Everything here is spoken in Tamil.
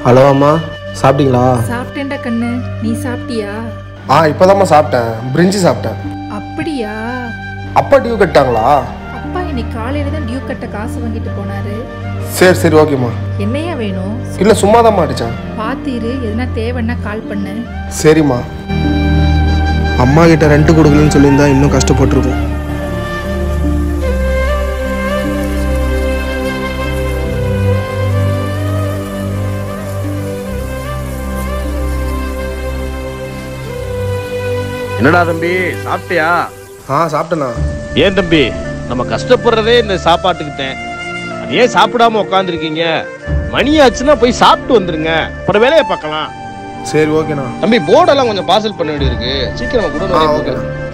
ஹலோ அம்மா சாப்பிட்டீங்களா சாப்பிட்டேன்டா கண்ணு நீ சாப்பிட்டியா ஆ இப்போதாம்மா சாப்பிட்டேன் பிரிஞ்சி சாப்பிட்டேன் அப்படியா அப்பா டியூ கட்டாங்களா அப்பா இன்னைக்கு காலையில தான் டியூ கட்ட காசு வாங்கிட்டு போனாரு சரி சரி ஓகேம்மா என்னையா வேணும் இல்லை சும்மா தான்மா அடித்தேன் பார்த்து இரு எதுனா தேவைன்னா கால் பண்ணு சரிம்மா அம்மா கிட்ட ரெண்ட் கொடுக்கலன்னு சொல்லியிருந்தா இன்னும் கஷ்டப்பட்டிருக்கும் என்னடா தம்பி சாப்பிட்டியா ஆ சாப்பிட்டேண்ணா ஏன் தம்பி நம்ம கஷ்டப்படுறதே இந்த சாப்பாட்டுக்குத்தேன் அது ஏன் சாப்பிடாம உட்காந்துருக்கீங்க மணி ஆச்சுன்னா போய் சாப்பிட்டு வந்துருங்க அப்புறம் வேலையை பார்க்கலாம் சரி ஓகேண்ணா தம்பி போர்டெல்லாம் கொஞ்சம் பார்சல் பண்ண வேண்டியிருக்கு சீக்கிரம் ஆ கூட ஓகேண்ணா